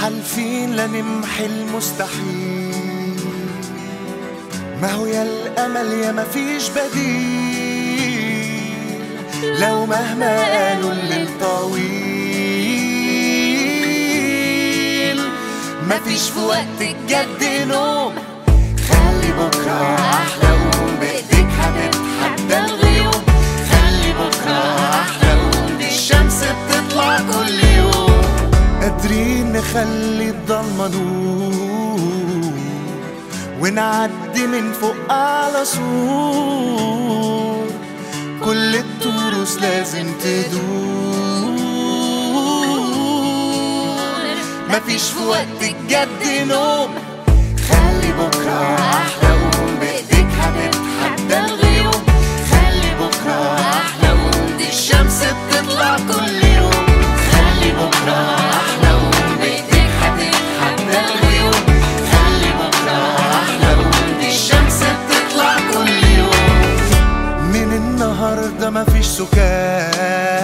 حالفين لنمحي المستحيل ما هو يا الأمل يا ما فيش بديل لو مهما قالوا الليل طويل ما فيش في وقت الجد نوم خلي بكرة أحلى قوم بإيديك هتتحدى الغيوم خلي بكرة أحلى قوم دي الشمس بتطلع كل يوم قادرين نخلي الضلمة نور ونعدي من فوق على سور كل التروس لازم تدور مفيش في وقت الجد نوم خلي بكرة أحلى قوم بإيديك هتتحدى الغيوم خلي بكرة أحلى قوم دي الشمس بتطلع كل يوم خلي بكرة أحلى قوم بإيديك هتتحدى الغيوم خلي بكرة أحلى قوم دي الشمس بتطلع كل يوم من النهاردة مفيش سكات